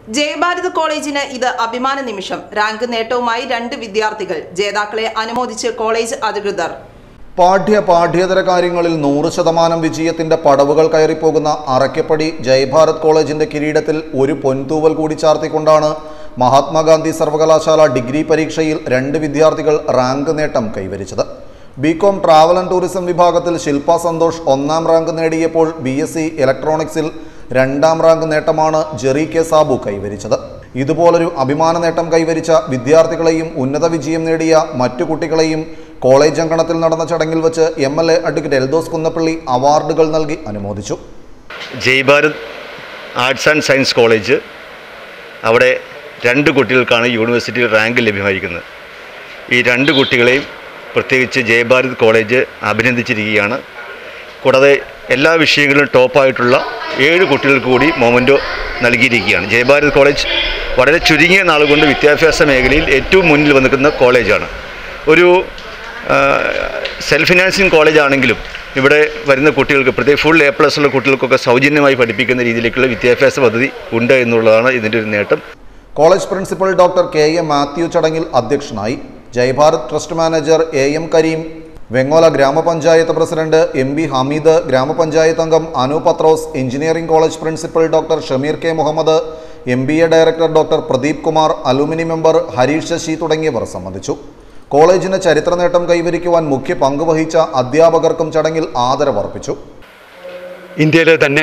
ജയഭാരത് കോളേജിന് ഇത് അഭിമാന നിമിഷം റാങ്ക് നേട്ടവുമായി രണ്ട് വിദ്യാർത്ഥികൾ ജേതാക്കളെ അനുമോദിച്ച് കോളേജ് അധികൃതർ പാഠ്യ പാഠ്യേതര കാര്യങ്ങളിൽ നൂറ് ശതമാനം വിജയത്തിന്റെ പടവുകൾ കയറിപ്പോകുന്ന അറക്കപ്പടി ജയ്ഭാരത് കോളേജിന്റെ കിരീടത്തിൽ ഒരു പൊൻതൂവൽ കൂടി ചാർത്തിക്കൊണ്ടാണ് മഹാത്മാഗാന്ധി സർവകലാശാല ഡിഗ്രി പരീക്ഷയിൽ രണ്ട് വിദ്യാർത്ഥികൾ റാങ്ക് നേട്ടം കൈവരിച്ചത് ബികോം ട്രാവൽ ആൻഡ് ടൂറിസം വിഭാഗത്തിൽ ശില്പ സന്തോഷ് ഒന്നാം റാങ്ക് നേടിയപ്പോൾ ബി എസ് സി ഇലക്ട്രോണിക്സിൽ രണ്ടാം റാങ്ക് നേട്ടമാണ് ജെറി കെ സാബു കൈവരിച്ചത് ഇതുപോലൊരു അഭിമാന നേട്ടം കൈവരിച്ച വിദ്യാർത്ഥികളെയും ഉന്നത വിജയം നേടിയ മറ്റു കുട്ടികളെയും കോളേജ് അങ്കണത്തിൽ നടന്ന ചടങ്ങിൽ വെച്ച് M L A advocate Eldhose Kunnappally അവാർഡുകൾ നൽകി അനുമോദിച്ചു Jai Bharat arts and science college അവിടെ രണ്ട് കുട്ടികൾക്കാണ് യൂണിവേഴ്സിറ്റിയിൽ റാങ്ക് ലഭ്യമായിരിക്കുന്നത് ഈ രണ്ട് കുട്ടികളെയും പ്രത്യേകിച്ച് ജയഭാരത് കോളേജ് അഭിനന്ദിച്ചിരിക്കുകയാണ് കൂടാതെ എല്ലാ വിഷയങ്ങളിലും ടോപ്പായിട്ടുള്ള ഏഴ് കുട്ടികൾക്ക് കൂടി മൊമെൻറ്റോ നൽകിയിരിക്കുകയാണ് ജയഭാരത് കോളേജ് വളരെ ചുരുങ്ങിയ നാളുകൊണ്ട് വിദ്യാഭ്യാസ മേഖലയിൽ ഏറ്റവും മുന്നിൽ വന്നിരിക്കുന്ന കോളേജാണ് ഒരു സെൽഫ് ഫിനാൻസിങ് കോളേജ് ആണെങ്കിലും ഇവിടെ വരുന്ന കുട്ടികൾക്ക് പ്രത്യേക ഫുൾ എ പ്ലസ് ഉള്ള കുട്ടികൾക്കൊക്കെ സൗജന്യമായി പഠിപ്പിക്കുന്ന രീതിയിലേക്കുള്ള വിദ്യാഭ്യാസ പദ്ധതി ഉണ്ട് എന്നുള്ളതാണ് ഇതിൻ്റെ ഒരു നേട്ടം college principal doctor K M Mathew ചടങ്ങിൽ അധ്യക്ഷനായി Jaibharat trust manager A M Kareem Vengola grama panchayat president M B Hameed grama panchayat അംഗം Anu Pathrose engineering college principal doctor Shameer K Muhammad M B A director doctor Pradeep Kumar alumni member Harish Sasi തുടങ്ങിയവർ സംബന്ധിച്ചു കോളേജിന് ചരിത്ര നേട്ടം കൈവരിക്കുവാൻ മുഖ്യ പങ്ക് വഹിച്ച അധ്യാപകർക്കും ചടങ്ങിൽ ആദരവർപ്പിച്ചു ഇന്ത്യയിലെ തന്നെ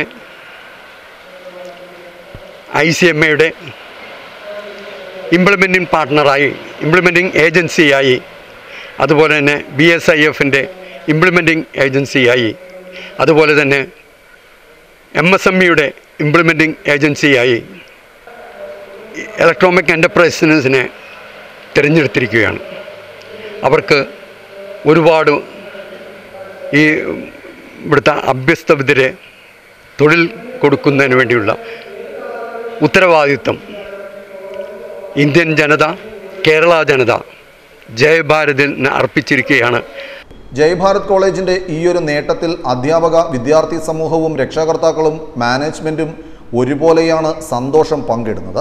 ഐ സി എം എയുടെ ഇംപ്ലിമെൻറ്റിംഗ് പാർട്ട്ണറായി ഇംപ്ലിമെൻറ്റിംഗ് ഏജൻസിയായി അതുപോലെ തന്നെ ബി എസ് ഐ എഫിൻ്റെ ഇംപ്ലിമെൻറ്റിംഗ് ഏജൻസിയായി അതുപോലെ തന്നെ എം എസ് എം ഇയുടെ ഇംപ്ലിമെൻറ്റിംഗ് ഏജൻസിയായി ഇലക്ട്രോണിക് എൻ്റർപ്രൈസസിനെ തിരഞ്ഞെടുത്തിരിക്കുകയാണ് അവർക്ക് ഒരുപാട് ഈ ഇവിടുത്തെ അഭ്യസ്തവിദ്യരെ തൊഴിൽ കൊടുക്കുന്നതിന് വേണ്ടിയുള്ള ഉത്തരവാദിത്വം ഇന്ത്യൻ ജനത കേരള ജനത ജയഭാരതിന് അർപ്പിച്ചിരിക്കുകയാണ് ജയ്ഭാരത് കോളേജിന്റെ ഈയൊരു നേട്ടത്തിൽ അധ്യാപക വിദ്യാർത്ഥി സമൂഹവും രക്ഷാകർത്താക്കളും മാനേജ്മെന്റും ഒരുപോലെയാണ് സന്തോഷം പങ്കിടുന്നത്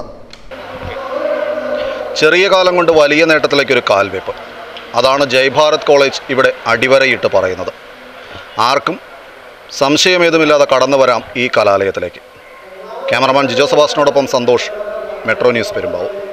ചെറിയ കാലം കൊണ്ട് വലിയ നേട്ടത്തിലേക്ക് ഒരു കാൽവെപ്പ് അതാണ് ജയ്ഭാരത് കോളേജ് ഇവിടെ അടിവരയിട്ട് പറയുന്നത് ആർക്കും സംശയമേതുമില്ലാതെ കടന്നു വരാം ഈ കലാലയത്തിലേക്ക് ക്യാമറമാൻ ജിജോ സെബാസ്റ്റിനോടൊപ്പം സന്തോഷ് മെട്രോ ന്യൂസ് പെരുമ്പാവൂർ